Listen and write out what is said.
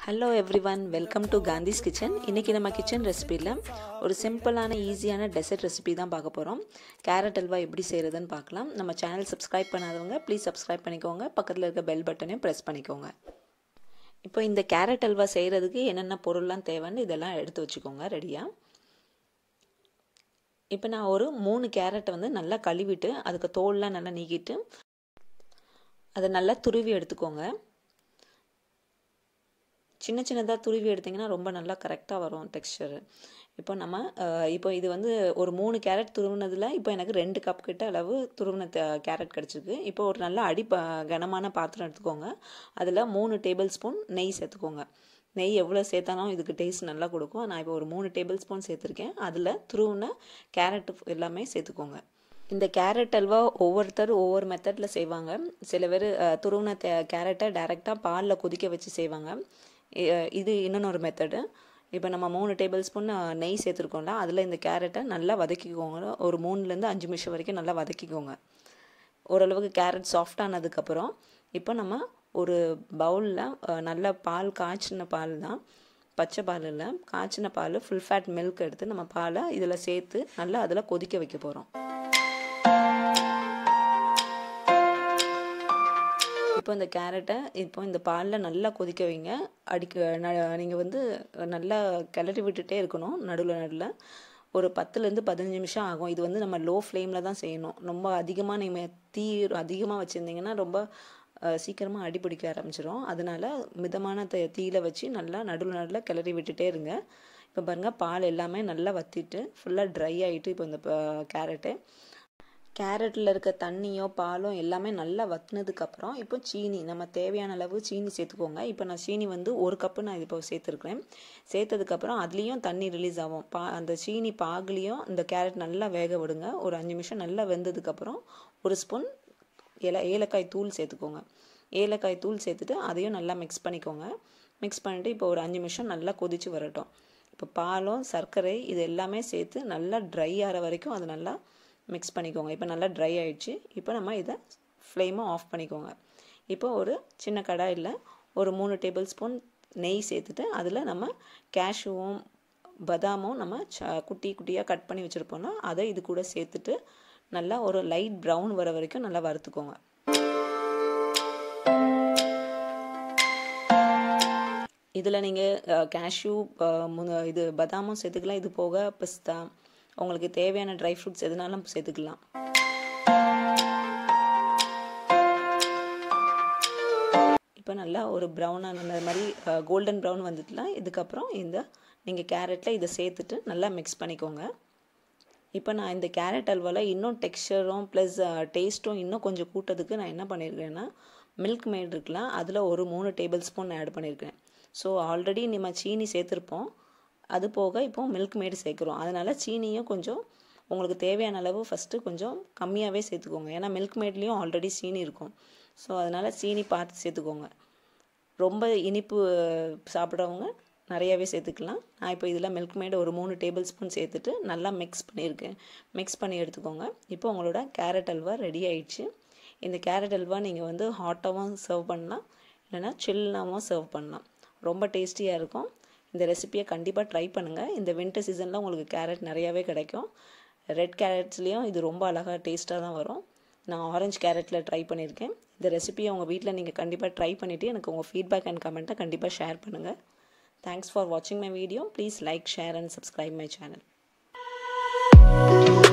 hello everyone welcome to Gandhi's kitchen இன்றைக்கி நம்ம kitchen ரெசிபியில் ஒரு சிம்பிளான ஈஸியான டெசர்ட் ரெசிபி தான் பார்க்க போகிறோம் கேரட் அல்வா எப்படி செய்கிறதுன்னு பார்க்கலாம் நம்ம சேனல் சப்ஸ்கிரைப் பண்ணாதவங்க ப்ளீஸ் சப்ஸ்கிரைப் பண்ணிக்கோங்க பக்கத்தில் இருக்க பெல் பட்டனையும் ப்ரெஸ் பண்ணிக்கோங்க இப்போ இந்த கேரட் அல்வா செய்கிறதுக்கு என்னென்ன பொருள்லாம் தேவைன்னு இதெல்லாம் எடுத்து வச்சுக்கோங்க ரெடியாக இப்போ நான் ஒரு மூணு கேரட்டை வந்து நல்லா கழுவிட்டு அதுக்கு தோல்லாம் நல்லா நீக்கிட்டு அதை நல்லா துருவி எடுத்துக்கோங்க சின்ன சின்னதாக துருவி எடுத்திங்கன்னா ரொம்ப நல்லா கரெக்டாக வரும் டெக்ஸ்சரு இப்போ நம்ம இப்போ இது வந்து ஒரு மூணு கேரட் துருவினதில் இப்போ எனக்கு ரெண்டு கப் கிட்ட அளவு துருவின கேரட் கிடச்சிருக்கு இப்போ ஒரு நல்ல அடி கனமான பாத்திரம் எடுத்துக்கோங்க அதில் மூணு டேபிள் ஸ்பூன் நெய் சேர்த்துக்கோங்க நெய் எவ்வளோ சேர்த்தாலும் இதுக்கு டேஸ்ட் நல்லா கொடுக்கும் நான் இப்போ ஒரு மூணு டேபிள் ஸ்பூன் சேர்த்துருக்கேன் அதில் துருவின கேரட் எல்லாமே சேர்த்துக்கோங்க இந்த கேரட் அல்வா ஒவ்வொருத்தர் ஒவ்வொரு மெத்தடில் செய்வாங்க சில பேர் துருவின கேரட்டை டைரெக்டாக பாலில் கொதிக்க வச்சு செய்வாங்க இது இன்னொன்று மெத்தடு இப்போ நம்ம மூணு டேபிள் ஸ்பூன் நெய் சேர்த்துருக்கோம்ல அதில் இந்த கேரட்டை நல்லா வதக்கிக்கோங்க ஒரு மூணுலேருந்து அஞ்சு நிமிஷம் வரைக்கும் நல்லா வதக்கிக்கோங்க ஓரளவுக்கு கேரட் சாஃப்ட் ஆனதுக்கப்புறம் இப்போ நம்ம ஒரு பவுலில் நல்ல பால் காய்ச்சின பால் தான் பச்சை பால் இல்லை காய்ச்சின பால் ஃபுல் ஃபேட் மில்க் எடுத்து நம்ம பாலை இதில் சேர்த்து நல்லா அதில் கொதிக்க வைக்க போகிறோம் இப்போ இந்த கேரட்டை இப்போ இந்த பாலில் நல்லா கொதிக்க வைங்க அடிக்க நீங்கள் வந்து நல்லா கிளறி விட்டுட்டே இருக்கணும் நடுவில் நடுவில் ஒரு பத்துலேருந்து பதினஞ்சு நிமிஷம் ஆகும் இது வந்து நம்ம லோ ஃப்ளேமில் தான் செய்யணும் ரொம்ப அதிகமாக நீங்கள் தீ அதிகமாக வச்சுருந்தீங்கன்னா ரொம்ப சீக்கிரமாக அடிப்பிடிக்க ஆரம்பிச்சிடும் அதனால மிதமான தீயில் வச்சு நல்லா நடுவில் நடுவில் கிளறி விட்டுட்டே இருங்க இப்போ பாருங்கள் பால் எல்லாமே நல்லா வற்றிட்டு ஃபுல்லாக ட்ரை ஆகிட்டு இப்போ இந்த கேரட்டு கேரட்டில் இருக்க தண்ணியோ பாலோ எல்லாமே நல்லா வத்தினதுக்கப்புறம் இப்போ சீனி நம்ம தேவையான அளவு சீனி சேர்த்துக்கோங்க இப்போ நான் சீனி வந்து ஒரு கப்பு நான் இப்போ சேர்த்துருக்குறேன் சேர்த்ததுக்கப்புறம் அதுலேயும் தண்ணி ரிலீஸ் ஆகும் பா அந்த சீனி பாகுலேயும் இந்த கேரட் நல்லா வேக விடுங்க ஒரு அஞ்சு நிமிஷம் நல்லா வெந்ததுக்கப்புறம் ஒரு ஸ்பூன் ஏல ஏலக்காய் தூள் சேர்த்துக்கோங்க ஏலக்காய் தூள் சேர்த்துட்டு அதையும் நல்லா மிக்ஸ் பண்ணிக்கோங்க மிக்ஸ் பண்ணிவிட்டு இப்போ ஒரு அஞ்சு நிமிஷம் நல்லா கொதித்து வரட்டும் இப்போ பாலும் சர்க்கரை இது எல்லாமே சேர்த்து நல்லா ட்ரை ஆகிற வரைக்கும் அது நல்லா மிக்ஸ் பண்ணிக்கோங்க இப்போ நல்லா ட்ரை ஆகிடுச்சு இப்போ நம்ம இதை ஃப்ளேமை ஆஃப் பண்ணிக்கோங்க இப்போ ஒரு சின்ன கடாயில் ஒரு மூணு டேபிள் ஸ்பூன் நெய் சேர்த்துட்டு அதில் நம்ம கேஷுவும் பதாமும் நம்ம ச குட்டி குட்டியாக கட் பண்ணி வச்சுருப்போம்னா அதை இது கூட சேர்த்துட்டு நல்லா ஒரு லைட் ப்ரௌன் வர வரைக்கும் நல்லா வறுத்துக்கோங்க இதில் நீங்கள் கேஷ்யூ இது பதாமும் சேர்த்துக்கலாம் இது போக பிஸ்தா உங்களுக்கு தேவையான ட்ரை ஃப்ரூட்ஸ் எதுனாலும் சேர்த்துக்கலாம் இப்போ நல்லா ஒரு ப்ரௌனாக அந்த மாதிரி கோல்டன் ப்ரௌன் வந்துட்டுலாம் இதுக்கப்புறம் இந்த நீங்கள் கேரட்டில் இதை சேர்த்துட்டு நல்லா மிக்ஸ் பண்ணிக்கோங்க இப்போ நான் இந்த கேரட் அல்வாவில் இன்னும் டெக்ஸ்சரும் ப்ளஸ் டேஸ்ட்டும் இன்னும் கொஞ்சம் கூட்டதுக்கு நான் என்ன பண்ணியிருக்கேன்னா மில்க் மேட் இருக்கலாம் அதில் ஒரு மூணு டேபிள் ஸ்பூன் ஆட் பண்ணியிருக்கேன் ஸோ ஆல்ரெடி நம்ம சீனி சேர்த்துருப்போம் அது போக இப்போ மில்க் மேடு சேர்க்குறோம் அதனால் சீனியும் கொஞ்சம் உங்களுக்கு தேவையான அளவு ஃபஸ்ட்டு கொஞ்சம் கம்மியாகவே சேர்த்துக்கோங்க ஏன்னா மில்க் மேட்லேயும் ஆல்ரெடி சீனி இருக்கும் ஸோ அதனால் சீனி பார்த்து சேர்த்துக்கோங்க ரொம்ப இனிப்பு சாப்பிட்றவங்க நிறையாவே சேர்த்துக்கலாம் நான் இப்போ இதில் மில்க் மேடு ஒரு மூணு டேபிள் ஸ்பூன் சேர்த்துட்டு நல்லா மிக்ஸ் பண்ணியிருக்கேன் மிக்ஸ் பண்ணி எடுத்துக்கோங்க இப்போ உங்களோட கேரட் அல்வா ரெடி ஆயிடுச்சு இந்த கேரட் அல்வா நீங்கள் வந்து ஹாட்டாகவும் சர்வ் பண்ணலாம் இல்லைனா சில்லாகவும் சர்வ் பண்ணலாம் ரொம்ப டேஸ்டியாக இருக்கும் இந்த ரெசிப்பியை கண்டிப்பாக ட்ரை பண்ணுங்கள் இந்த வின்டர் சீசனில் உங்களுக்கு கேரட் நிறையாவே கிடைக்கும் ரெட் கேரட்ஸ்லேயும் இது ரொம்ப அழகாக டேஸ்ட்டாக தான் வரும் நான் ஆரஞ்சு கேரட்டில் ட்ரை பண்ணியிருக்கேன் இந்த ரெசிபியை உங்கள் வீட்டில் நீங்கள் கண்டிப்பாக ட்ரை பண்ணிவிட்டு எனக்கு உங்கள் ஃபீட்பேக் அண்ட் கமெண்ட்டை கண்டிப்பாக ஷேர் பண்ணுங்கள் தேங்க்ஸ் ஃபார் வாட்சிங் my video please like share and subscribe my channel